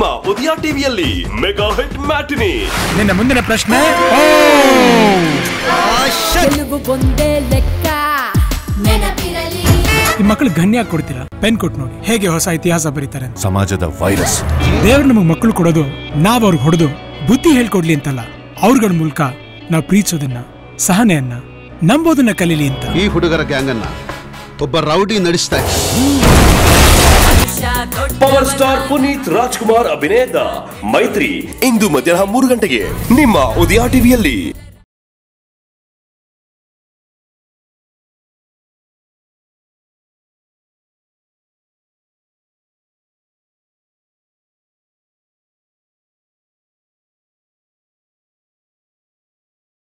ನಿಮ್ಮ ಉದಯ ಟಿವಿಯಲ್ಲಿ mega hit ಮ್ಯಾಟಿನಿ ನಿನ್ನ ಮುಂದಿನ ಪ್ರಶ್ನೆ ಗೆಲುವು ಒಂದೇ ಲೆಕ್ಕ ನೆನಪಿರಲಿ ಈ ಮಕ್ಕಳು ಗಣ್ಯ ಕೊಡ್ತೀರಾ ಪೆನ್ ಕೊಟ್ಟು ನೋಡಿ ಹೇಗೆ ಹೊಸ ಇತಿಹಾಸ ಬರೀತಾರೆ ಅಂತ ಸಮಾಜದ ವೈರಸ್ ದೇವ್ರು ನಮಗೆ ಮಕ್ಕಳು ಕೊಡೋದು ನಾವ್ ಅವ್ರಿಗೆ ಹೊಡೆದು ಬುದ್ಧಿ ಹೇಳ್ಕೊಡ್ಲಿ ಅಂತಲ್ಲ ಅವ್ರಗಳ ಮೂಲಕ ನಾವು ಪ್ರೀತಿಸೋದನ್ನ ಸಹನೆಯನ್ನ ನಂಬೋದನ್ನ ಕಲೀಲಿ ಅಂತ ಈ ಹುಡುಗರ ಗ್ಯಾಂಗ್ ಅನ್ನ ಒಬ್ಬ ರೌಡಿ ನಡೆಸ್ತಾ ಇದ್ದ. ಪವರ್ ಸ್ಟಾರ್ ಪುನೀತ್ ರಾಜ್ಕುಮಾರ್ ಅಭಿನಯದ ಮೈತ್ರಿ ಇಂದು ಮಧ್ಯಾಹ್ನ ಮೂರು ಗಂಟೆಗೆ ನಿಮ್ಮ ಉದಯ ಟಿವಿಯಲ್ಲಿ